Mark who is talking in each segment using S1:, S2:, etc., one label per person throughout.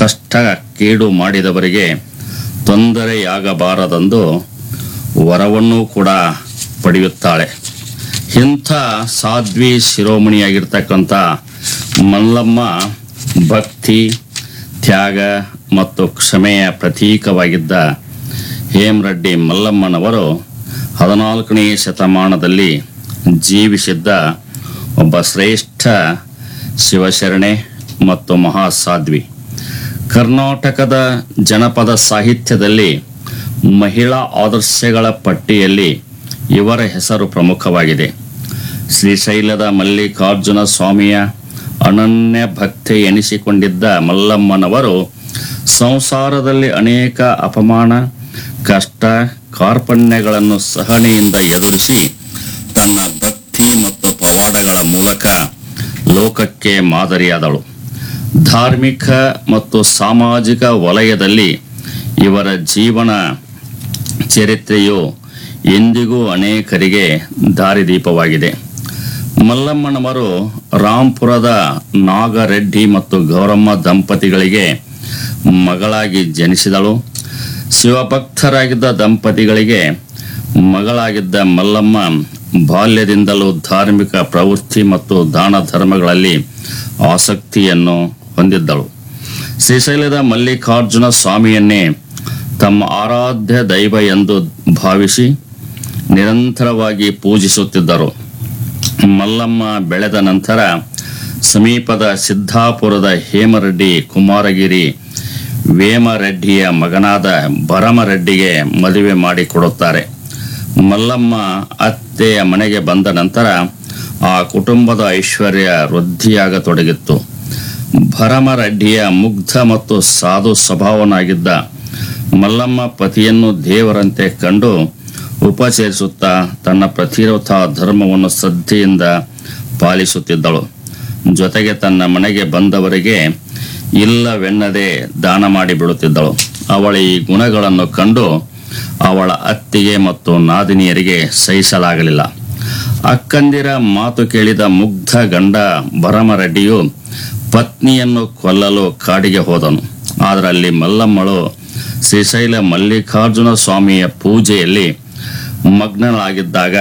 S1: ಕಷ್ಟ ಕೇಡು ಮಾಡಿದವರಿಗೆ ತೊಂದರೆಯಾಗಬಾರದೆಂದು ವರವನ್ನು ಕೂಡ ಪಡೆಯುತ್ತಾಳೆ ಇಂಥ ಸಾಧ್ವಿ ಶಿರೋಮಣಿಯಾಗಿರ್ತಕ್ಕಂಥ ಮಲ್ಲಮ್ಮ ಭಕ್ತಿ ತ್ಯಾಗ ಮತ್ತು ಕ್ಷಮೆಯ ಪ್ರತೀಕವಾಗಿದ್ದ ಹೇಮರೆಡ್ಡಿ ಮಲ್ಲಮ್ಮನವರು ಹದಿನಾಲ್ಕನೇ ಶತಮಾನದಲ್ಲಿ ಜೀವಿಸಿದ್ದ ಒಬ್ಬ ಶ್ರೇಷ್ಠ ಶಿವಶರಣೆ ಮತ್ತು ಮಹಾಸಾಧ್ವಿ ಕರ್ನಾಟಕದ ಜನಪದ ಸಾಹಿತ್ಯದಲ್ಲಿ ಮಹಿಳಾ ಆದರ್ಶಗಳ ಪಟ್ಟಿಯಲ್ಲಿ ಇವರ ಹೆಸರು ಪ್ರಮುಖವಾಗಿದೆ ಶ್ರೀಶೈಲದ ಮಲ್ಲಿಕಾರ್ಜುನ ಸ್ವಾಮಿಯ ಅನನ್ಯ ಭಕ್ತಿ ಎನಿಸಿಕೊಂಡಿದ್ದ ಮಲ್ಲಮ್ಮನವರು ಸಂಸಾರದಲ್ಲಿ ಅನೇಕ ಅಪಮಾನ ಕಷ್ಟ ಕಾರ್ಪಣ್ಯಗಳನ್ನು ಸಹನೆಯಿಂದ ಎದುರಿಸಿ ತನ್ನ ಭಕ್ತಿ ಮತ್ತು ಪವಾಡಗಳ ಮೂಲಕ ಲೋಕಕ್ಕೆ ಮಾದರಿಯಾದಳು ಧಾರ್ಮಿಕ ಮತ್ತು ಸಾಮಾಜಿಕ ವಲಯದಲ್ಲಿ ಇವರ ಜೀವನ ಚರಿತ್ರೆಯು ಎಂದಿಗೂ ಅನೇಕರಿಗೆ ದಾರಿದೀಪವಾಗಿದೆ ಮಲ್ಲಮ್ಮನವರು ರಾಂಪುರದ ನಾಗರೆಡ್ಡಿ ಮತ್ತು ಗೌರಮ್ಮ ದಂಪತಿಗಳಿಗೆ ಮಗಳಾಗಿ ಜನಿಸಿದಳು ಶಿವಭಕ್ತರಾಗಿದ್ದ ದಂಪತಿಗಳಿಗೆ ಮಗಳಾಗಿದ್ದ ಮಲ್ಲಮ್ಮ ಬಾಲ್ಯದಿಂದಲೂ ಧಾರ್ಮಿಕ ಪ್ರವೃತ್ತಿ ಮತ್ತು ದಾನ ಧರ್ಮಗಳಲ್ಲಿ ಆಸಕ್ತಿಯನ್ನು ಹೊಂದಿದ್ದಳು ಶ್ರೀಶೈಲದ ಮಲ್ಲಿಕಾರ್ಜುನ ಸ್ವಾಮಿಯನ್ನೇ ತಮ್ಮ ಆರಾಧ್ಯ ದೈವ ಎಂದು ಭಾವಿಸಿ ನಿರಂತರವಾಗಿ ಪೂಜಿಸುತ್ತಿದ್ದರು ಮಲ್ಲಮ್ಮ ಬೆಳೆದ ನಂತರ ಸಮೀಪದ ಸಿದ್ದಾಪುರದ ಹೇಮರೆಡ್ಡಿ ಕುಮಾರಗಿರಿ ವೇಮರೆಡ್ಡಿಯ ಮಗನಾದ ಭರಮರೆಡ್ಡಿಗೆ ಮದುವೆ ಮಾಡಿಕೊಡುತ್ತಾರೆ ಮಲ್ಲಮ್ಮ ಅತ್ತೆಯ ಮನೆಗೆ ಬಂದ ನಂತರ ಆ ಕುಟುಂಬದ ಐಶ್ವರ್ಯ ವೃದ್ಧಿಯಾಗತೊಡಗಿತ್ತು ಭರಮರೆಡ್ಡಿಯ ಮುಗ್ಧ ಮತ್ತು ಸಾಧು ಸ್ವಭಾವನಾಗಿದ್ದ ಮಲ್ಲಮ್ಮ ಪತಿಯನ್ನು ದೇವರಂತೆ ಕಂಡು ಉಪಚರಿಸುತ್ತಾ ತನ್ನ ಪ್ರತಿರೋಧ ಧರ್ಮವನ್ನು ಶ್ರದ್ಧೆಯಿಂದ ಪಾಲಿಸುತ್ತಿದ್ದಳು ಜೊತೆಗೆ ತನ್ನ ಮನೆಗೆ ಬಂದವರಿಗೆ ಇಲ್ಲವೆನ್ನದೆ ದಾನ ಮಾಡಿ ಬಿಡುತ್ತಿದ್ದಳು ಅವಳ ಈ ಗುಣಗಳನ್ನು ಕಂಡು ಅವಳ ಅತ್ತಿಗೆ ಮತ್ತು ನಾದಿನಿಯರಿಗೆ ಸಹಿಸಲಾಗಲಿಲ್ಲ ಅಕ್ಕಂದಿರ ಮಾತು ಕೇಳಿದ ಮುಗ್ಧ ಗಂಡ ಭರಮರೆಡ್ಡಿಯು ಪತ್ನಿಯನ್ನು ಕೊಲ್ಲಲು ಕಾಡಿಗೆ ಹೋದನು ಅದರಲ್ಲಿ ಮಲ್ಲಮ್ಮಳು ಶ್ರೀಶೈಲ ಮಲ್ಲಿಕಾರ್ಜುನ ಸ್ವಾಮಿಯ ಪೂಜೆಯಲ್ಲಿ ಮಗ್ನಳಾಗಿದ್ದಾಗ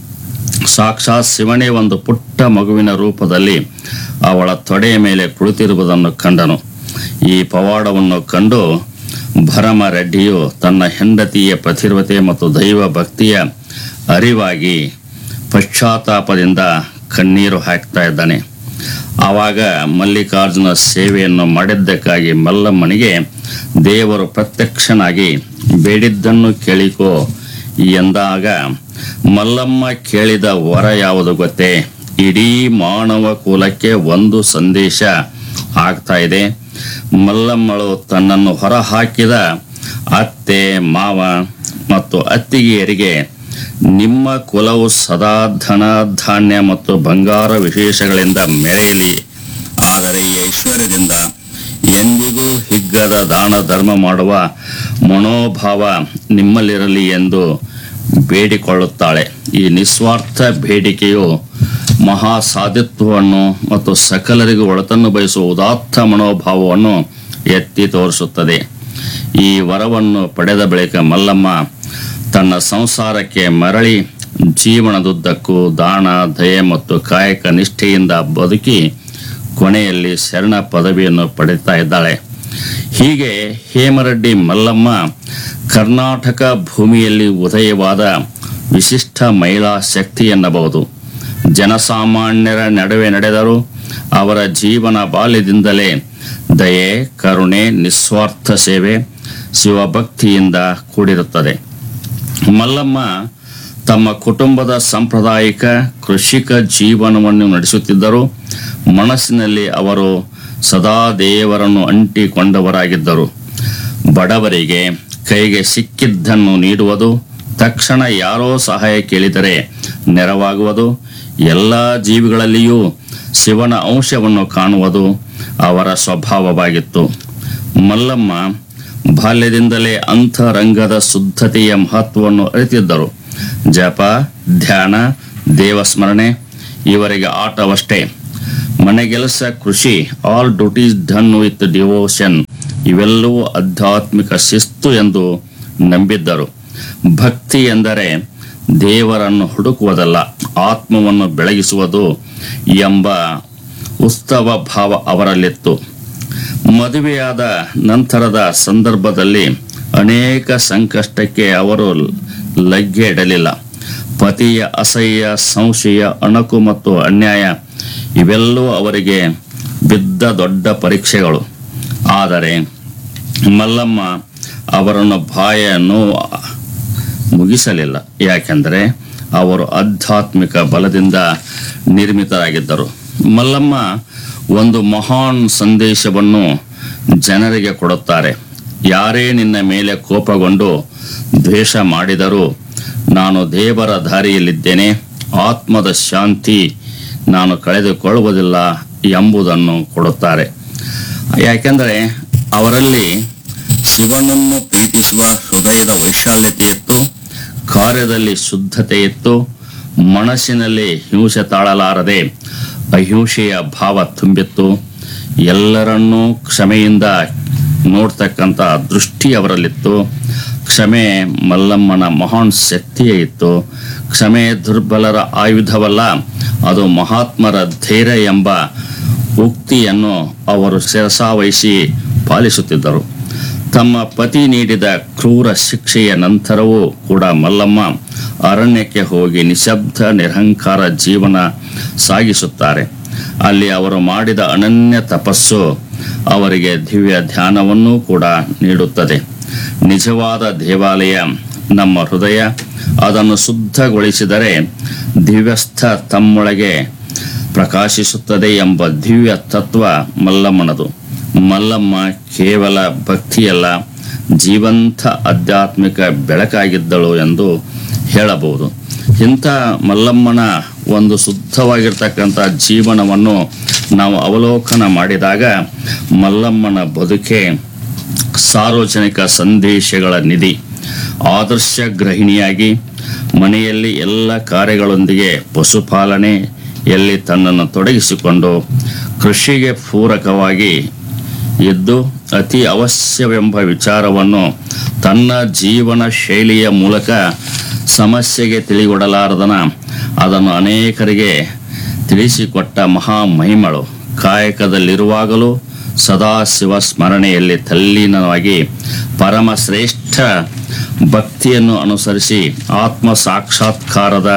S1: ಸಾಕ್ಷಾತ್ ಶಿವನೇ ಒಂದು ಪುಟ್ಟ ಮಗುವಿನ ರೂಪದಲ್ಲಿ ಅವಳ ತೊಡೆಯ ಮೇಲೆ ಕುಳಿತಿರುವುದನ್ನು ಕಂಡನು ಈ ಪವಾಡವನ್ನು ಕಂಡು ಭರಮ ರೆಡ್ಡಿಯು ತನ್ನ ಹೆಂಡತಿಯ ಪ್ರತಿರ್ವತೆ ಮತ್ತು ದೈವ ಭಕ್ತಿಯ ಅರಿವಾಗಿ ಪಶ್ಚಾತ್ತಾಪದಿಂದ ಕಣ್ಣೀರು ಹಾಕ್ತಾ ಇದ್ದಾನೆ ಆವಾಗ ಮಲ್ಲಿಕಾರ್ಜುನ ಸೇವೆಯನ್ನು ಮಾಡಿದ್ದಕ್ಕಾಗಿ ಮಲ್ಲಮ್ಮನಿಗೆ ದೇವರು ಪ್ರತ್ಯಕ್ಷನಾಗಿ ಬೇಡಿದ್ದನ್ನು ಕೇಳಿಕೋ ಎಂದಾಗ ಮಲ್ಲಮ್ಮ ಕೇಳಿದ ವರ ಯಾವುದು ಗೊತ್ತೇ ಇಡೀ ಮಾನವ ಕುಲಕ್ಕೆ ಒಂದು ಸಂದೇಶ ಆಗ್ತಾ ಇದೆ ಮಲ್ಲಮ್ಮಳು ತನ್ನನ್ನು ಹೊರಹಾಕಿದ ಅತ್ತೆ ಮಾವ ಮತ್ತು ಅತ್ತಿಗೆಯರಿಗೆ ನಿಮ್ಮ ಕುಲವು ಸದಾ ಧನ ಧಾನ್ಯ ಮತ್ತು ಬಂಗಾರ ವಿಶೇಷಗಳಿಂದ ಮೆರೆಯಲಿ ಆದರೆ ಈ ಐಶ್ವರ್ಯದಿಂದ ಎಂದಿಗೂ ಹಿಗ್ಗದ ದಾನ ಧರ್ಮ ಮಾಡುವ ಮನೋಭಾವ ನಿಮ್ಮಲ್ಲಿರಲಿ ಎಂದು ಬೇಡಿಕೊಳ್ಳುತ್ತಾಳೆ ಈ ನಿಸ್ವಾರ್ಥ ಬೇಡಿಕೆಯು ಮಹಾ ಸಾಧಿತ್ವವನ್ನು ಮತ್ತು ಸಕಲರಿಗೂ ಒಳತನ್ನು ಬಯಸುವ ಉದಾತ್ತ ಮನೋಭಾವವನ್ನು ಎತ್ತಿ ತೋರಿಸುತ್ತದೆ ಈ ವರವನ್ನು ಪಡೆದ ಬಳಿಕ ಮಲ್ಲಮ್ಮ ತನ್ನ ಸಂಸಾರಕ್ಕೆ ಮರಳಿ ಜೀವನದುದ್ದಕ್ಕೂ ದಾನ ದಯೆ ಮತ್ತು ಕಾಯಕ ನಿಷ್ಠೆಯಿಂದ ಬದುಕಿ ಕೊನೆಯಲ್ಲಿ ಶರಣ ಪದವಿಯನ್ನು ಪಡೆಯುತ್ತಾ ಇದ್ದಾಳೆ ಹೀಗೆ ಹೇಮರೆಡ್ಡಿ ಮಲ್ಲಮ್ಮ ಕರ್ನಾಟಕ ಭೂಮಿಯಲ್ಲಿ ಉದಯವಾದ ವಿಶಿಷ್ಟ ಮಹಿಳಾ ಶಕ್ತಿ ಎನ್ನಬಹುದು ಜನಸಾಮಾನ್ಯರ ನಡುವೆ ನಡೆದರು ಅವರ ಜೀವನ ಬಾಲ್ಯದಿಂದಲೇ ದಯೆ ಕರುಣೆ ನಿಸ್ವಾರ್ಥ ಸೇವೆ ಶಿವಭಕ್ತಿಯಿಂದ ಕೂಡಿರುತ್ತದೆ ಮಲ್ಲಮ್ಮ ತಮ್ಮ ಕುಟುಂಬದ ಸಾಂಪ್ರದಾಯಿಕ ಕೃಷಿಕ ಜೀವನವನ್ನು ನಡೆಸುತ್ತಿದ್ದರು ಮನಸ್ಸಿನಲ್ಲಿ ಅವರು ಸದಾ ದೇವರನ್ನು ಅಂಟಿಕೊಂಡವರಾಗಿದ್ದರು ಬಡವರಿಗೆ ಕೈಗೆ ಸಿಕ್ಕಿದ್ದನ್ನು ನೀಡುವುದು ತಕ್ಷಣ ಯಾರೋ ಸಹಾಯ ಕೇಳಿದರೆ ನೆರವಾಗುವುದು ಎಲ್ಲ ಜೀವಿಗಳಲ್ಲಿಯೂ ಶಿವನ ಅಂಶವನ್ನು ಕಾಣುವುದು ಅವರ ಸ್ವಭಾವವಾಗಿತ್ತು ಮಲ್ಲಮ್ಮ ಬಾಲ್ಯದಿಂದಲೇ ಅಂತರಂಗದ ಶುದ್ಧತೆಯ ಮಹತ್ವವನ್ನು ಅರಿತಿದ್ದರು ಜಪ ಧ್ಯಾನ ದೇವಸ್ಮರಣೆ ಇವರಿಗೆ ಆಟವಷ್ಟೇ ಮನೆಗೆಲಸ ಕೃಷಿ all duties done with devotion ಇವೆಲ್ಲವೂ ಆಧ್ಯಾತ್ಮಿಕ ಶಿಸ್ತು ಎಂದು ನಂಬಿದ್ದರು ಭಕ್ತಿ ಎಂದರೆ ದೇವರನ್ನು ಹುಡುಕುವುದಲ್ಲ ಆತ್ಮವನ್ನು ಬೆಳಗಿಸುವುದು ಎಂಬ ಉತ್ಸವ ಭಾವ ಅವರಲ್ಲಿತ್ತು ಮದುವೆಯಾದ ನಂತರದ ಸಂದರ್ಭದಲ್ಲಿ ಅನೇಕ ಸಂಕಷ್ಟಕ್ಕೆ ಅವರು ಲಗ್ಗೆ ಇಡಲಿಲ್ಲ ಪತಿಯ ಅಸಹ್ಯ ಸಂಶಯ ಅಣಕು ಮತ್ತು ಅನ್ಯಾಯ ಇವೆಲ್ಲವೂ ಅವರಿಗೆ ಬಿದ್ದ ದೊಡ್ಡ ಪರೀಕ್ಷೆಗಳು ಆದರೆ ಮಲ್ಲಮ್ಮ ಅವರನ್ನು ಬಾಯ ನೋವು ಮುಗಿಸಲಿಲ್ಲ ಯಾಕೆಂದರೆ ಅವರು ಆಧ್ಯಾತ್ಮಿಕ ಬಲದಿಂದ ನಿರ್ಮಿತರಾಗಿದ್ದರು ಮಲ್ಲಮ್ಮ ಒಂದು ಮಹಾನ್ ಸಂದೇಶವನ್ನು ಜನರಿಗೆ ಕೊಡುತ್ತಾರೆ ಯಾರೇ ನಿನ್ನ ಮೇಲೆ ಕೋಪಗೊಂಡು ದ್ವೇಷ ಮಾಡಿದರೂ ನಾನು ದೇವರ ದಾರಿಯಲ್ಲಿದ್ದೇನೆ ಆತ್ಮದ ಶಾಂತಿ ನಾನು ಕಳೆದುಕೊಳ್ಳುವುದಿಲ್ಲ ಎಂಬುದನ್ನು ಕೊಡುತ್ತಾರೆ ಯಾಕೆಂದರೆ ಅವರಲ್ಲಿ ಶಿವನನ್ನು ಪ್ರೀತಿಸುವ ಹೃದಯದ ವೈಶಾಲ್ಯತೆ ಇತ್ತು ಕಾರ್ಯದಲ್ಲಿ ಶುದ್ಧತೆ ಇತ್ತು ಮನಸ್ಸಿನಲ್ಲಿ ಹಿಂಸೆ ತಾಳಲಾರದೆ ಅಹಿಂಸೆಯ ಭಾವ ತುಂಬಿತ್ತು ಎಲ್ಲರನ್ನೂ ಕ್ಷಮೆಯಿಂದ ನೋಡ್ತಕ್ಕಂಥ ದೃಷ್ಟಿ ಅವರಲ್ಲಿತ್ತು ಕ್ಷಮೆ ಮಲ್ಲಮ್ಮನ ಮಹಾನ್ ಶಕ್ತಿಯೇ ಇತ್ತು ಕ್ಷಮೆ ದುರ್ಬಲರ ಆಯುಧವಲ್ಲ ಅದು ಮಹಾತ್ಮರ ಧೈರ್ಯ ಎಂಬ ಉಕ್ತಿಯನ್ನು ಅವರು ಶಿರಸಾವಹಿಸಿ ಪಾಲಿಸುತ್ತಿದ್ದರು ತಮ್ಮ ಪತಿ ನೀಡಿದ ಕ್ರೂರ ಶಿಕ್ಷೆಯ ನಂತರವೂ ಕೂಡ ಮಲ್ಲಮ್ಮ ಅರಣ್ಯಕ್ಕೆ ಹೋಗಿ ನಿಶಬ್ದ ನಿರಹಂಕಾರ ಜೀವನ ಸಾಗಿಸುತ್ತಾರೆ ಅಲ್ಲಿ ಅವರು ಮಾಡಿದ ಅನನ್ಯ ತಪಸ್ಸು ಅವರಿಗೆ ದಿವ್ಯ ಧ್ಯಾನವನ್ನೂ ಕೂಡ ನೀಡುತ್ತದೆ ನಿಜವಾದ ದೇವಾಲಯ ನಮ್ಮ ಹೃದಯ ಅದನ್ನು ಶುದ್ಧಗೊಳಿಸಿದರೆ ದಿವ್ಯಸ್ಥ ತಮ್ಮೊಳಗೆ ಪ್ರಕಾಶಿಸುತ್ತದೆ ಎಂಬ ದಿವ್ಯ ತತ್ವ ಮಲ್ಲಮ್ಮನದು ಮಲ್ಲಮ್ಮ ಕೇವಲ ಭಕ್ತಿಯಲ್ಲ ಜೀವಂತ ಆಧ್ಯಾತ್ಮಿಕ ಬೆಳಕಾಗಿದ್ದಳು ಎಂದು ಹೇಳಬಹುದು ಇಂಥ ಮಲ್ಲಮ್ಮನ ಒಂದು ಶುದ್ಧವಾಗಿರ್ತಕ್ಕಂಥ ಜೀವನವನ್ನು ನಾವು ಅವಲೋಕನ ಮಾಡಿದಾಗ ಮಲ್ಲಮ್ಮನ ಬದುಕೆ ಸಾರ್ವಜನಿಕ ಸಂದೇಶಗಳ ನಿಧಿ ಆದರ್ಶ ಗೃಹಿಣಿಯಾಗಿ ಮನೆಯಲ್ಲಿ ಎಲ್ಲ ಕಾರ್ಯಗಳೊಂದಿಗೆ ಪಶುಪಾಲನೆಯಲ್ಲಿ ತನ್ನನ್ನು ತೊಡಗಿಸಿಕೊಂಡು ಕೃಷಿಗೆ ಪೂರಕವಾಗಿ ಇದ್ದು ಅತಿ ಅವಶ್ಯವೆಂಬ ವಿಚಾರವನ್ನು ತನ್ನ ಜೀವನ ಶೈಲಿಯ ಮೂಲಕ ಸಮಸ್ಯೆಗೆ ತಿಳಿಗೊಡಲಾರದನ ಅದನ್ನು ಅನೇಕರಿಗೆ ತಿಳಿಸಿಕೊಟ್ಟ ಮಹಾ ಮಹಿಮಳು ಕಾಯಕದಲ್ಲಿರುವಾಗಲೂ ಸದಾಶಿವ ಸ್ಮರಣೆಯಲ್ಲಿ ತಲ್ಲೀನವಾಗಿ ಪರಮ ಶ್ರೇಷ್ಠ ಭಕ್ತಿಯನ್ನು ಅನುಸರಿಸಿ ಆತ್ಮ ಸಾಕ್ಷಾತ್ಕಾರದ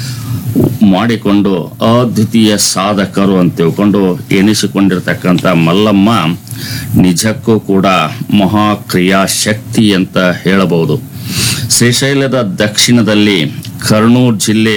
S1: ಮಾಡಿಕೊಂಡು ಅದ್ವಿತೀಯ ಸಾಧಕರು ಅಂತ ತಿಳ್ಕೊಂಡು ಎನಿಸಿಕೊಂಡಿರ್ತಕ್ಕಂಥ ಮಲ್ಲಮ್ಮ ನಿಜಕ್ಕೂ ಕೂಡ ಮಹಾಕ್ರಿಯಾ ಶಕ್ತಿ ಅಂತ ಹೇಳಬಹುದು ಶ್ರೀಶೈಲದ ದಕ್ಷಿಣದಲ್ಲಿ ಕರ್ನೂಲ್ ಜಿಲ್ಲೆ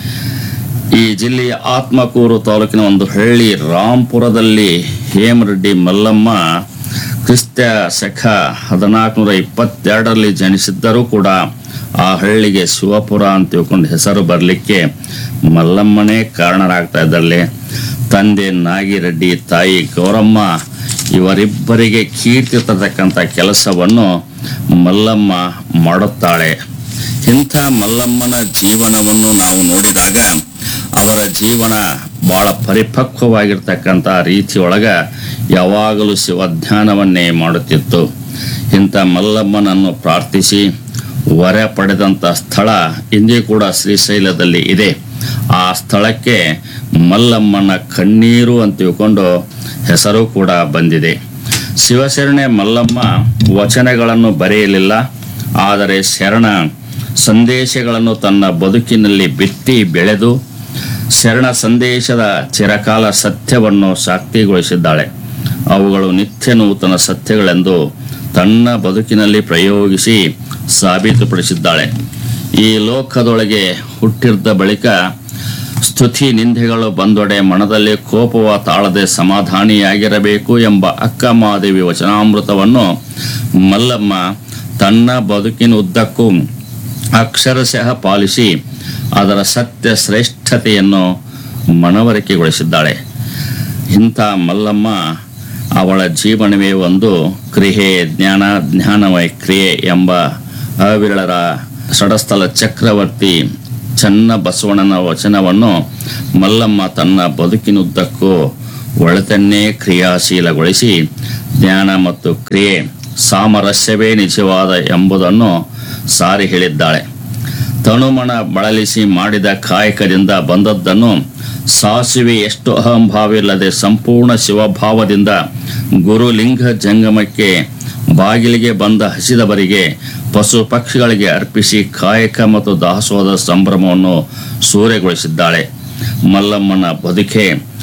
S1: ಈ ಜಿಲ್ಲೆಯ ಆತ್ಮಕೂರು ತಾಲೂಕಿನ ಒಂದು ಹಳ್ಳಿ ರಾಂಪುರದಲ್ಲಿ ಹೇಮರೆಡ್ಡಿ ಮಲ್ಲಮ್ಮ ಕ್ರಿಸ್ತ ಶಕ ಹದಿನಾಲ್ಕುನೂರ ಇಪ್ಪತ್ತೆರಡರಲ್ಲಿ ಜನಿಸಿದ್ದರೂ ಕೂಡ ಆ ಹಳ್ಳಿಗೆ ಶಿವಪುರ ಅಂತ ತಿಳ್ಕೊಂಡು ಹೆಸರು ಬರಲಿಕ್ಕೆ ಮಲ್ಲಮ್ಮನೇ ಕಾರಣರಾಗ್ತಾ ಇದ್ದಲ್ಲಿ ತಂದೆ ನಾಗಿರೆಡ್ಡಿ ತಾಯಿ ಗೌರಮ್ಮ ಇವರಿಬ್ಬರಿಗೆ ಕೀರ್ತಿ ತರತಕ್ಕಂಥ ಕೆಲಸವನ್ನು ಮಲ್ಲಮ್ಮ ಮಾಡುತ್ತಾಳೆ ಇಂಥ ಮಲ್ಲಮ್ಮನ ಜೀವನವನ್ನು ನಾವು ನೋಡಿದಾಗ ಅವರ ಜೀವನ ಬಹಳ ಪರಿಪಕ್ವವಾಗಿರ್ತಕ್ಕಂಥ ರೀತಿಯೊಳಗ ಯಾವಾಗಲೂ ಶಿವಧ್ಯಾನವನ್ನೇ ಮಾಡುತ್ತಿತ್ತು ಇಂಥ ಮಲ್ಲಮ್ಮನನ್ನು ಪ್ರಾರ್ಥಿಸಿ ವರ ಪಡೆದಂಥ ಸ್ಥಳ ಇಂದಿಗೂ ಕೂಡ ಶ್ರೀಶೈಲದಲ್ಲಿ ಇದೆ ಆ ಸ್ಥಳಕ್ಕೆ ಮಲ್ಲಮ್ಮನ ಕಣ್ಣೀರು ಅಂತ ತಿಳ್ಕೊಂಡು ಹೆಸರು ಕೂಡ ಬಂದಿದೆ ಶಿವಶರಣೆ ಮಲ್ಲಮ್ಮ ವಚನಗಳನ್ನು ಬರೆಯಲಿಲ್ಲ ಆದರೆ ಶರಣ ಸಂದೇಶಗಳನ್ನು ತನ್ನ ಬದುಕಿನಲ್ಲಿ ಬಿತ್ತಿ ಬೆಳೆದು ಶರಣ ಸಂದೇಶದ ಚಿರಕಾಲ ಸತ್ಯವನ್ನು ಶಾಕ್ತಿಗೊಳಿಸಿದ್ದಾಳೆ ಅವುಗಳು ನಿತ್ಯ ನೂತನ ಸತ್ಯಗಳೆಂದು ತನ್ನ ಬದುಕಿನಲ್ಲಿ ಪ್ರಯೋಗಿಸಿ ಸಾಬೀತುಪಡಿಸಿದ್ದಾಳೆ ಈ ಲೋಕದೊಳಗೆ ಹುಟ್ಟಿದ್ದ ಬಳಿಕ ಸ್ತುತಿ ನಿಂದೆಗಳು ಬಂದೊಡೆ ಮನದಲ್ಲಿ ಕೋಪವ ತಾಳದೆ ಸಮಾಧಾನಿಯಾಗಿರಬೇಕು ಎಂಬ ಅಕ್ಕಮಾದೇವಿ ವಚನಾಮೃತವನ್ನು ಮಲ್ಲಮ್ಮ ತನ್ನ ಬದುಕಿನ ಉದ್ದಕ್ಕೂ ಅಕ್ಷರಶಃ ಪಾಲಿಸಿ ಅದರ ಸತ್ಯ ಶ್ರೇಷ್ಠತೆಯನ್ನು ಮನವರಿಕೆಗೊಳಿಸಿದ್ದಾಳೆ ಇಂಥ ಮಲ್ಲಮ್ಮ ಅವಳ ಜೀವನವೇ ಒಂದು ಕ್ರಿಯೆ ಜ್ಞಾನ ಜ್ಞಾನಮಯ ಕ್ರಿಯೆ ಎಂಬ ಅವಿರಳರ ಷಡಸ್ಥಲ ಚಕ್ರವರ್ತಿ ಚನ್ನ ಬಸವಣ್ಣನ ವಚನವನ್ನು ಮಲ್ಲಮ್ಮ ತನ್ನ ಬದುಕಿನುದ್ದಕ್ಕೂ ಒಳತನ್ನೇ ಕ್ರಿಯಾಶೀಲಗೊಳಿಸಿ ಜ್ಞಾನ ಮತ್ತು ಕ್ರಿಯೆ ಸಾಮರಸ್ಯವೇ ನಿಜವಾದ ಎಂಬುದನ್ನು ಸಾರಿ ಹೇಳಿದ್ದಾಳೆ ತನುಮಣ ಬಳಲಿಸಿ ಮಾಡಿದ ಕಾಯಕದಿಂದ ಬಂದದ್ದನ್ನು ಸಾಸಿವೆ ಎಷ್ಟು ಅಹಂಭಾವಿಲ್ಲದೆ ಸಂಪೂರ್ಣ ಶಿವಭಾವದಿಂದ ಗುರುಲಿಂಗ ಜಂಗಮಕ್ಕೆ ಬಾಗಿಲಿಗೆ ಬಂದ ಹಸಿದವರಿಗೆ ಪಶು ಪಕ್ಷಿಗಳಿಗೆ ಅರ್ಪಿಸಿ ಕಾಯಕ ಮತ್ತು ದಾಸೋಹದ ಸಂಭ್ರಮವನ್ನು ಸೂರೆಗೊಳಿಸಿದ್ದಾಳೆ ಮಲ್ಲಮ್ಮನ ಬದುಕೆ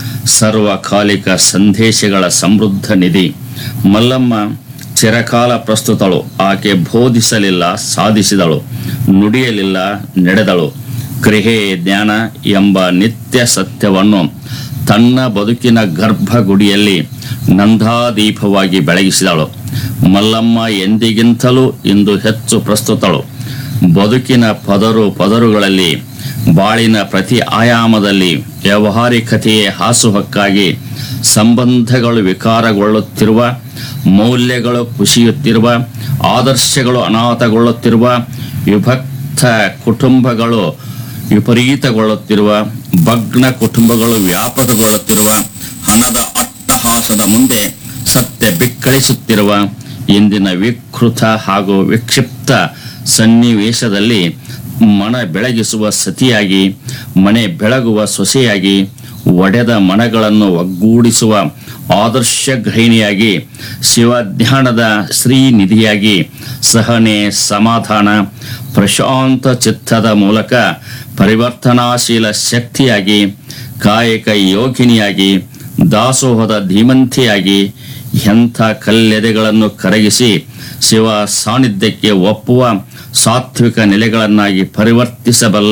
S1: ಸರ್ವಕಾಲಿಕ ಸಂದೇಶಗಳ ಸಮೃದ್ಧ ನಿಧಿ ಮಲ್ಲಮ್ಮ ಚಿರಕಾಲ ಪ್ರಸ್ತುತಳು ಆಕೆ ಬೋಧಿಸಲಿಲ್ಲ ಸಾಧಿಸಿದಳು ನುಡಿಯಲಿಲ್ಲ ನಡೆದಳು ಕ್ರಿಯೆ ಜ್ಞಾನ ಎಂಬ ನಿತ್ಯ ಸತ್ಯವನ್ನು ತನ್ನ ಬದುಕಿನ ಗರ್ಭಗುಡಿಯಲ್ಲಿ ನಂದಾದೀಪವಾಗಿ ಬೆಳಗಿಸಿದಳು ಮಲ್ಲಮ್ಮ ಎಂದಿಗಿಂತಲೂ ಇಂದು ಹೆಚ್ಚು ಪ್ರಸ್ತುತಳು ಬದುಕಿನ ಪದರು ಪದರುಗಳಲ್ಲಿ ಬಾಳಿನ ಪ್ರತಿ ಆಯಾಮದಲ್ಲಿ ವ್ಯಾವಹಾರಿಕತೆಯೇ ಹಾಸುಹಕ್ಕಾಗಿ ಸಂಬಂಧಗಳು ವಿಕಾರಗೊಳ್ಳುತ್ತಿರುವ ಮೌಲ್ಯಗಳು ಕುಸಿಯುತ್ತಿರುವ ಆದರ್ಶಗಳು ಅನಾಥಗೊಳ್ಳುತ್ತಿರುವ ವಿಭಕ್ತ ಕುಟುಂಬಗಳು ವಿಪರೀತಗೊಳ್ಳುತ್ತಿರುವ ಭಗ್ನ ಕುಟುಂಬಗಳು ವ್ಯಾಪಕಗೊಳ್ಳುತ್ತಿರುವ ಹಣದ ಅಟ್ಟಹಾಸದ ಮುಂದೆ ಸತ್ಯ ಬಿಕ್ಕಳಿಸುತ್ತಿರುವ ಇಂದಿನ ವಿಕೃತ ಹಾಗೂ ವಿಕ್ಷಿಪ್ತ ಸನ್ನಿವೇಶದಲ್ಲಿ ಮನ ಬೆಳಗಿಸುವ ಸತಿಯಾಗಿ ಮನೆ ಬೆಳಗುವ ಸೊಸೆಯಾಗಿ ಒಡೆದ ಮನಗಳನ್ನು ಒಗ್ಗೂಡಿಸುವ ಆದರ್ಶ ಗೃಹಿಣಿಯಾಗಿ ಶಿವಧ್ಯಾನದ ಶ್ರೀನಿಧಿಯಾಗಿ ಸಹನೆ ಸಮಾಧಾನ ಪ್ರಶಾಂತ ಚಿತ್ತದ ಮೂಲಕ ಪರಿವರ್ತನಾಶೀಲ ಶಕ್ತಿಯಾಗಿ ಕಾಯಕ ಯೋಗಿನಿಯಾಗಿ ದಾಸೋಹದ ಧೀಮಂತಿಯಾಗಿ ಎಂಥ ಕಲ್ಲೆದೆಗಳನ್ನು ಕರಗಿಸಿ ಶಿವ ಸಾನ್ನಿಧ್ಯಕ್ಕೆ ಒಪ್ಪುವ ಸಾತ್ವಿಕ ನೆಲೆಗಳನ್ನಾಗಿ ಪರಿವರ್ತಿಸಬಲ್ಲ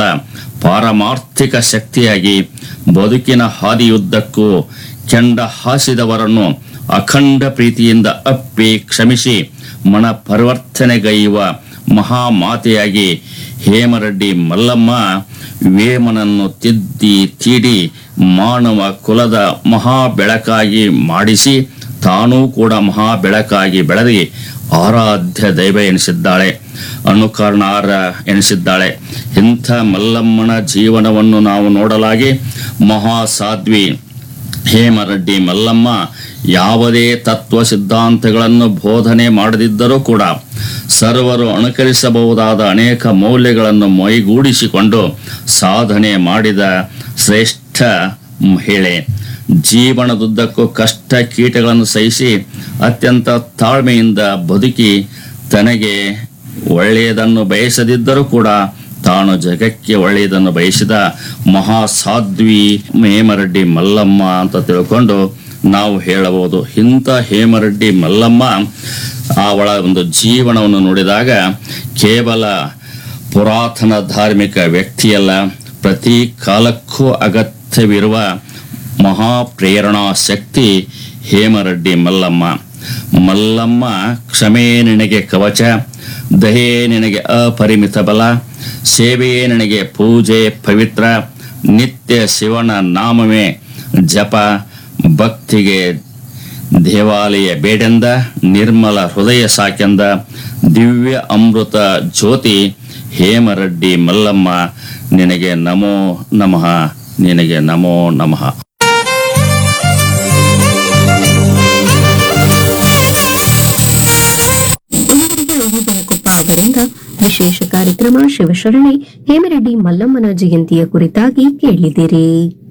S1: ಪಾರಮಾರ್ಥಿಕ ಶಕ್ತಿಯಾಗಿ ಬದುಕಿನ ಹಾದಿಯುದ್ದಕ್ಕೂ ಕೆಂಡ ಹಾಸಿದವರನ್ನು ಅಖಂಡ ಪ್ರೀತಿಯಿಂದ ಅಪ್ಪಿ ಕ್ಷಮಿಸಿ ಮನ ಪರಿವರ್ತನೆಗೈಯುವ ಮಹಾಮಾತೆಯಾಗಿ ಹೇಮರೆಡ್ಡಿ ಮಲ್ಲಮ್ಮ ವೇಮನನ್ನು ತಿದ್ದಿ ತೀಡಿ ಮಾನವ ಕುಲದ ಮಹಾ ಬೆಳಕಾಗಿ ಮಾಡಿಸಿ ತಾನೂ ಕೂಡ ಮಹಾ ಬೆಳಕಾಗಿ ಬೆಳೆದಿ ಆರಾಧ್ಯ ದೈವ ಎನಿಸಿದ್ದಾಳೆ ಅನುಕರಣಾರ ಎನಿಸಿದ್ದಾಳೆ ಇಂಥ ಮಲ್ಲಮ್ಮನ ಜೀವನವನ್ನು ನಾವು ನೋಡಲಾಗಿ ಮಹಾಸಾಧ್ವಿ ಹೇಮರೆಡ್ಡಿ ಮಲ್ಲಮ್ಮ ಯಾವುದೇ ತತ್ವ ಸಿದ್ಧಾಂತಗಳನ್ನು ಬೋಧನೆ ಮಾಡದಿದ್ದರೂ ಕೂಡ ಸರ್ವರು ಅನುಕರಿಸಬಹುದಾದ ಅನೇಕ ಮೌಲ್ಯಗಳನ್ನು ಮೈಗೂಡಿಸಿಕೊಂಡು ಸಾಧನೆ ಮಾಡಿದ ಶ್ರೇಷ್ಠ ಮಹಿಳೆ ಜೀವನದುದ್ದಕ್ಕೂ ಕಷ್ಟ ಕೀಟಗಳನ್ನು ಸಹಿಸಿ ಅತ್ಯಂತ ತಾಳ್ಮೆಯಿಂದ ಬದುಕಿ ತನಗೆ ಒಳ್ಳೆಯದನ್ನು ಬಯಸದಿದ್ದರೂ ಕೂಡ ತಾನು ಜಗಕ್ಕೆ ಒಳ್ಳೆಯದನ್ನು ಬಯಸಿದ ಮಹಾಸಾಧ್ವಿ ಹೇಮರೆಡ್ಡಿ ಮಲ್ಲಮ್ಮ ಅಂತ ತಿಳ್ಕೊಂಡು ನಾವು ಹೇಳಬಹುದು ಇಂಥ ಹೇಮರೆಡ್ಡಿ ಮಲ್ಲಮ್ಮ ಅವಳ ಒಂದು ಜೀವನವನ್ನು ನೋಡಿದಾಗ ಕೇವಲ ಪುರಾತನ ಧಾರ್ಮಿಕ ವ್ಯಕ್ತಿಯಲ್ಲ ಪ್ರತಿ ಕಾಲಕ್ಕೂ ಅಗತ್ಯವಿರುವ ಮಹಾಪ್ರೇರಣಾ ಶಕ್ತಿ ಹೇಮರೆಡ್ಡಿ ಮಲ್ಲಮ್ಮ ಮಲ್ಲಮ್ಮ ಕ್ಷಮೆ ನಿನಗೆ ಕವಚ ದಯೆ ನಿನಗೆ ಅಪರಿಮಿತ ಬಲ ಸೇವೆಯೇ ನಿನಗೆ ಪೂಜೆ ಪವಿತ್ರ ನಿತ್ಯ ಶಿವನ ನಾಮವೇ ಜಪ ಭಕ್ತಿಗೆ ದೇವಾಲಯ ಬೇಡೆಂದ ನಿರ್ಮಲ ಹೃದಯ ಸಾಕೆಂದ ದಿವ್ಯ ಅಮೃತ ಜ್ಯೋತಿ ಹೇಮರೆಡ್ಡಿ ಮಲ್ಲಮ್ಮ ನಿನಗೆ ನಮೋ ನಮಃ ನಿನಗೆ ನಮೋ ನಮಃ
S2: ಇಲ್ಲಿವರೆಗೆ ಬೆಳಗುಪ್ಪ ಅವರಿಂದ ವಿಶೇಷ ಕಾರ್ಯಕ್ರಮ ಶಿವಶರಣೆ ಹೇಮರೆಡ್ಡಿ ಮಲ್ಲಮ್ಮನ ಜಯಂತಿಯ ಕುರಿತಾಗಿ ಕೇಳಿದಿರಿ